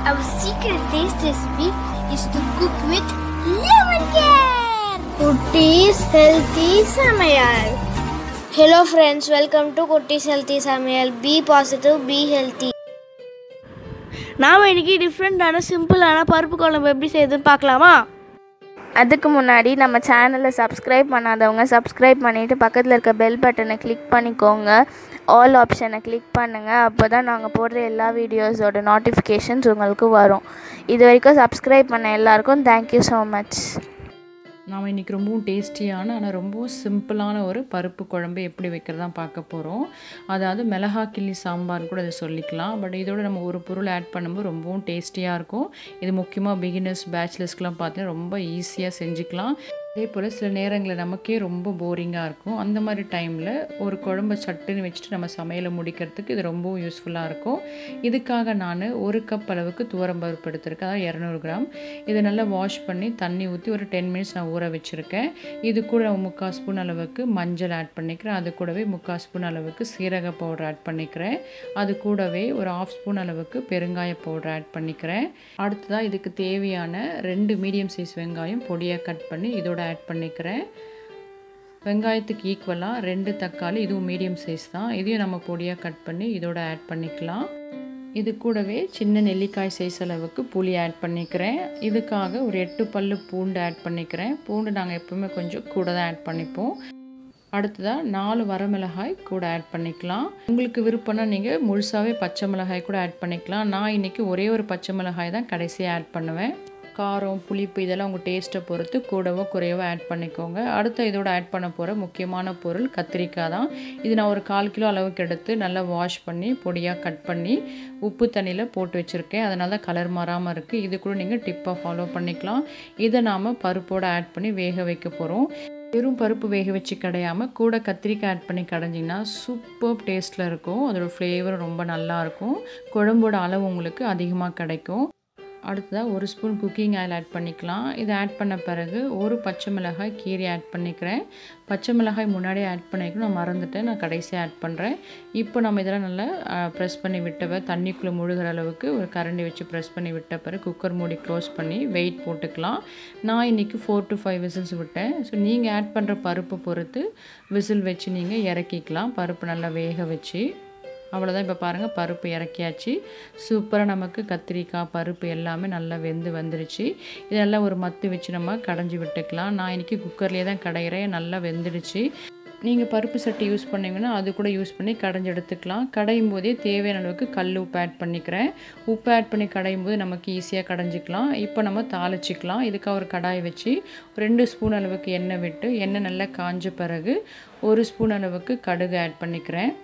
Our secret taste recipe is to cook with lemon care. Kutti's Healthy Samayal. Hello friends, welcome to Kutti's Healthy Samayal. Be positive, be healthy. நாம் இன்னைக்கு டிஃப்ரெண்ட்டான சிம்பிளான பருப்பு குழம்பு எப்படி செய்யுதுன்னு பார்க்கலாமா அதுக்கு முன்னாடி நம்ம சேனலை சப்ஸ்கிரைப் பண்ணாதவங்க சப்ஸ்கிரைப் பண்ணிவிட்டு பக்கத்தில் இருக்க பெல் பட்டனை கிளிக் பண்ணிக்கோங்க ஆல் ஆப்ஷனை கிளிக் பண்ணுங்கள் அப்போ தான் நாங்கள் போடுற எல்லா வீடியோஸோட நோட்டிஃபிகேஷன்ஸ் உங்களுக்கு வரும் இது வரைக்கும் சப்ஸ்கிரைப் பண்ண எல்லாருக்கும் தேங்க்யூ ஸோ மச் நாம் இன்றைக்கி ரொம்பவும் டேஸ்டியான ஆனால் ரொம்பவும் சிம்பிளான ஒரு பருப்பு குழம்பு எப்படி வைக்கிறதான் பார்க்க போகிறோம் அதாவது மிளகா கிள்ளி சாம்பார் கூட இதை சொல்லிக்கலாம் பட் இதோட நம்ம ஒரு பொருள் ஆட் பண்ணும்போது ரொம்பவும் டேஸ்டியாக இருக்கும் இது முக்கியமாக பிகினர்ஸ் பேச்சுலர்ஸ்க்கெலாம் பார்த்தீங்கன்னா ரொம்ப ஈஸியாக செஞ்சுக்கலாம் அதே போல் சில நேரங்களில் நமக்கே ரொம்ப போரிங்காக இருக்கும் அந்த மாதிரி டைமில் ஒரு குழம்பு சட்டுன்னு வச்சுட்டு நம்ம சமையலை முடிக்கிறதுக்கு இது ரொம்பவும் யூஸ்ஃபுல்லாக இருக்கும் இதுக்காக நான் ஒரு கப் அளவுக்கு துவரம்பருப்பு எடுத்திருக்கேன் அதாவது இரநூறு கிராம் இதை நல்லா வாஷ் பண்ணி தண்ணி ஊற்றி ஒரு டென் மினிட்ஸ் நான் ஊற வச்சுருக்கேன் இது கூட முக்கால் ஸ்பூன் அளவுக்கு மஞ்சள் ஆட் பண்ணிக்கிறேன் அது கூடவே முக்கால் ஸ்பூன் அளவுக்கு சீரக பவுடர் ஆட் பண்ணிக்கிறேன் அது கூடவே ஒரு ஆஃப் ஸ்பூன் அளவுக்கு பெருங்காய பவுடர் ஆட் பண்ணிக்கிறேன் அடுத்ததாக இதுக்கு தேவையான ரெண்டு மீடியம் சைஸ் வெங்காயம் பொடியாக கட் பண்ணி இதோட ஆட் பண்ணிக்கிறேன் வெங்காயத்துக்கு ஈக்குவலாக ரெண்டு தக்காளி இதுவும் மீடியம் சைஸ் தான் இதையும் நம்ம பொடியாக கட் பண்ணி இதோட ஆட் பண்ணிக்கலாம் இது கூடவே சின்ன நெல்லிக்காய் சைஸ் அளவுக்கு புளி ஆட் பண்ணிக்கிறேன் இதுக்காக ஒரு எட்டு பல்லு பூண்டு ஆட் பண்ணிக்கிறேன் பூண்டு நாங்கள் எப்பவுமே கொஞ்சம் கூட தான் ஆட் பண்ணிப்போம் அடுத்ததாக நாலு வரமிளகாய் கூட ஆட் பண்ணிக்கலாம் உங்களுக்கு விருப்பம்னா நீங்கள் முழுசாகவே பச்சை மிளகாய் கூட ஆட் பண்ணிக்கலாம் நான் இன்றைக்கி ஒரே ஒரு பச்சை மிளகாய் தான் கடைசியாக ஆட் பண்ணுவேன் காரம் புளிப்பு இதெல்லாம் உங்கள் டேஸ்ட்டை பொறுத்து கூடவோ குறையவோ ஆட் பண்ணிக்கோங்க அடுத்து இதோட ஆட் பண்ண போகிற முக்கியமான பொருள் கத்திரிக்காய் தான் இது நான் ஒரு கால் கிலோ அளவுக்கு எடுத்து நல்லா வாஷ் பண்ணி பொடியாக கட் பண்ணி உப்பு தண்ணியில் போட்டு வச்சுருக்கேன் அதனால தான் கலர் மாறாமல் இருக்குது இது கூட நீங்கள் டிப்பாக ஃபாலோ பண்ணிக்கலாம் இதை நாம் பருப்போடு ஆட் பண்ணி வேக வைக்க போகிறோம் வெறும் பருப்பு வேக வச்சு கடையாமல் கூட கத்திரிக்காய் ஆட் பண்ணி கடைஞ்சிங்கன்னா சூப்பர் டேஸ்ட்டில் இருக்கும் அதோட ஃப்ளேவர் ரொம்ப நல்லாயிருக்கும் குழம்போட அளவு உங்களுக்கு அதிகமாக கிடைக்கும் அடுத்ததாக ஒரு ஸ்பூன் குக்கிங் ஆயில் ஆட் பண்ணிக்கலாம் இதை ஆட் பண்ண பிறகு ஒரு பச்சை மிளகாய் கீரை ஆட் பண்ணிக்கிறேன் பச்சை மிளகாய் முன்னாடியே ஆட் பண்ணிக்கணும் நான் மறந்துட்டேன் நான் கடைசியாக ஆட் பண்ணுறேன் இப்போ நம்ம இதெல்லாம் நல்லா ப்ரெஸ் பண்ணி விட்டவ தண்ணிக்குள்ளே முழுகிற அளவுக்கு ஒரு கரண்டி வச்சு ப்ரெஸ் பண்ணி விட்ட பிறகு குக்கர் மூடி க்ளோஸ் பண்ணி வெயிட் போட்டுக்கலாம் நான் இன்றைக்கி ஃபோர் டு ஃபைவ் விசில்ஸ் விட்டேன் ஸோ நீங்கள் ஆட் பண்ணுற பருப்பு பொறுத்து விசில் வச்சு நீங்கள் இறக்கிக்கலாம் பருப்பு நல்லா வேக வச்சு அவ்வளோதான் இப்போ பாருங்கள் பருப்பு இறக்கியாச்சு சூப்பராக நமக்கு கத்திரிக்காய் பருப்பு எல்லாமே நல்லா வெந்து வந்துருச்சு இதெல்லாம் ஒரு மத்து வச்சு நம்ம கடைஞ்சி விட்டுக்கலாம் நான் இன்றைக்கி குக்கர்லேயே தான் கடையிறேன் நல்லா வெந்துடுச்சு நீங்கள் பருப்பு சட்டி யூஸ் பண்ணிங்கன்னா அது கூட யூஸ் பண்ணி கடைஞ்சி எடுத்துக்கலாம் கடையும் போதே தேவையான அளவுக்கு கல் உப்பு ஆட் பண்ணிக்கிறேன் உப்பு ஆட் பண்ணி கடையும் போது நமக்கு ஈஸியாக கடைஞ்சிக்கலாம் இப்போ நம்ம தாளிச்சிக்கலாம் இதுக்காக ஒரு கடாய் வச்சு ரெண்டு ஸ்பூன் அளவுக்கு எண்ணெய் விட்டு எண்ணெய் நல்லா காஞ்ச பிறகு ஒரு ஸ்பூன் அளவுக்கு கடுகு ஆட் பண்ணிக்கிறேன்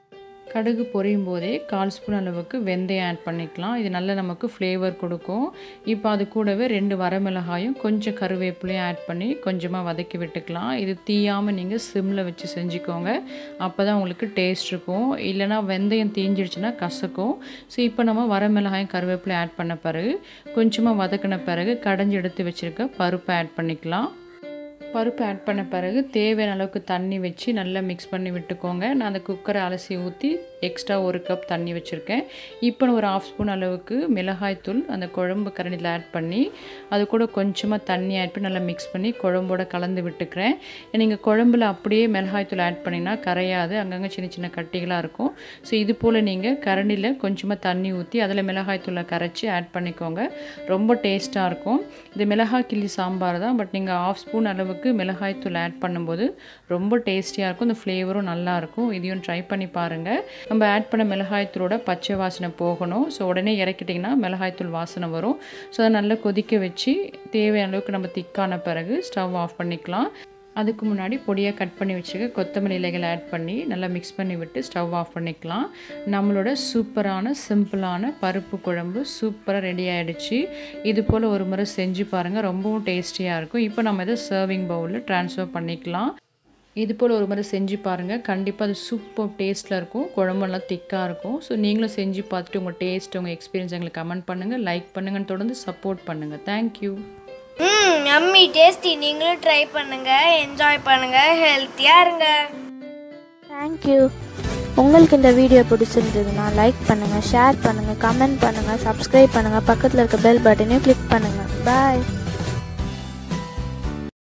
கடுகு பொரியும் போதே கால் ஸ்பூன் அளவுக்கு வெந்தயம் ஆட் பண்ணிக்கலாம் இது நல்ல நமக்கு ஃப்ளேவர் கொடுக்கும் இப்போ அது கூடவே ரெண்டு வரமிளகாயும் கொஞ்சம் கருவேப்பிலையும் ஆட் பண்ணி கொஞ்சமாக வதக்கி விட்டுக்கலாம் இது தீயாமல் நீங்கள் சிம்மில் வச்சு செஞ்சுக்கோங்க அப்போ தான் உங்களுக்கு டேஸ்ட் இருக்கும் இல்லைனா வெந்தயம் தீஞ்சிடுச்சுன்னா கசக்கும் ஸோ இப்போ நம்ம வரமிளகாயும் கருவேப்பிலையும் ஆட் பண்ண பிறகு கொஞ்சமாக வதக்கின பிறகு கடைஞ்சி எடுத்து வச்சுருக்க பருப்பை ஆட் பண்ணிக்கலாம் பருப்பு ஆட் பண்ண பிறகு தேவையான அளவுக்கு தண்ணி வச்சு நல்லா மிக்ஸ் பண்ணி விட்டுக்கோங்க நான் அந்த குக்கரை அலசி ஊற்றி எக்ஸ்ட்ரா ஒரு கப் தண்ணி வச்சுருக்கேன் இப்போ ஒரு ஆஃப் ஸ்பூன் அளவுக்கு மிளகாய்த்தூள் அந்த குழம்பு கரண்டியில் ஆட் பண்ணி அது கூட கொஞ்சமாக தண்ணி ஆட் பண்ணி நல்லா மிக்ஸ் பண்ணி குழம்போட கலந்து விட்டுக்கிறேன் நீங்கள் குழம்புல அப்படியே மிளகாய்த்தூள் ஆட் பண்ணிங்கன்னா கரையாது அங்கங்கே சின்ன சின்ன கட்டிகளாக இருக்கும் ஸோ இது போல் நீங்கள் கரண்டியில் கொஞ்சமாக தண்ணி ஊற்றி அதில் மிளகாய்த்தூளை கரைச்சி ஆட் பண்ணிக்கோங்க ரொம்ப டேஸ்ட்டாக இருக்கும் இது மிளகாய் கிள்ளி சாம்பார் தான் பட் நீங்கள் ஆஃப் ஸ்பூன் அளவுக்கு அளவுக்கு மிளகாய்த்தூள் ஆட் பண்ணும்போது ரொம்ப டேஸ்டியாக இருக்கும் இந்த ஃப்ளேவரும் நல்லாயிருக்கும் இதையும் ட்ரை பண்ணி பாருங்கள் நம்ம ஆட் பண்ண மிளகாய்த்தூளோட பச்சை வாசனை போகணும் ஸோ உடனே இறக்கிட்டிங்கன்னா மிளகாய்த்தூள் வாசனை வரும் ஸோ அதை நல்லா கொதிக்க வச்சு தேவையான அளவுக்கு நம்ம திக்கான பிறகு ஸ்டவ் ஆஃப் பண்ணிக்கலாம் அதுக்கு முன்னாடி பொடியாக கட் பண்ணி வச்சுக்க கொத்தமல்லி இலைகள் ஆட் பண்ணி நல்லா மிக்ஸ் பண்ணி விட்டு ஸ்டவ் ஆஃப் பண்ணிக்கலாம் நம்மளோட சூப்பரான சிம்பிளான பருப்பு குழம்பு சூப்பராக ரெடி ஆகிடுச்சு இது போல் ஒரு முறை செஞ்சு பாருங்கள் ரொம்பவும் டேஸ்டியாக இருக்கும் இப்போ நம்ம இதை சர்விங் பவுலில் ட்ரான்ஸ்ஃபர் பண்ணிக்கலாம் இது போல் ஒரு முறை செஞ்சு பாருங்கள் கண்டிப்பாக அது சூப்பர் டேஸ்ட்டில் இருக்கும் குழம்பெல்லாம் திக்காக இருக்கும் ஸோ நீங்களும் செஞ்சு பார்த்துட்டு உங்கள் டேஸ்ட் உங்கள் எக்ஸ்பீரியன்ஸ் எங்களுக்கு கமெண்ட் பண்ணுங்கள் லைக் பண்ணுங்கன்னு தொடர்ந்து சப்போர்ட் பண்ணுங்கள் தேங்க்யூ ம் அம்மி டேஸ்டி நீங்களும் ட்ரை பண்ணுங்க என்ஜாய் பண்ணுங்க ஹெல்த்தியா இருங்க தேங்க்யூ உங்களுக்கு இந்த வீடியோ பிடிச்சிருந்ததுன்னா லைக் பண்ணுங்கள் ஷேர் பண்ணுங்கள் கமெண்ட் பண்ணுங்கள் சப்ஸ்கிரைப் பண்ணுங்கள் பக்கத்தில் இருக்க பெல் பட்டனையும் கிளிக் பண்ணுங்கள் பாய்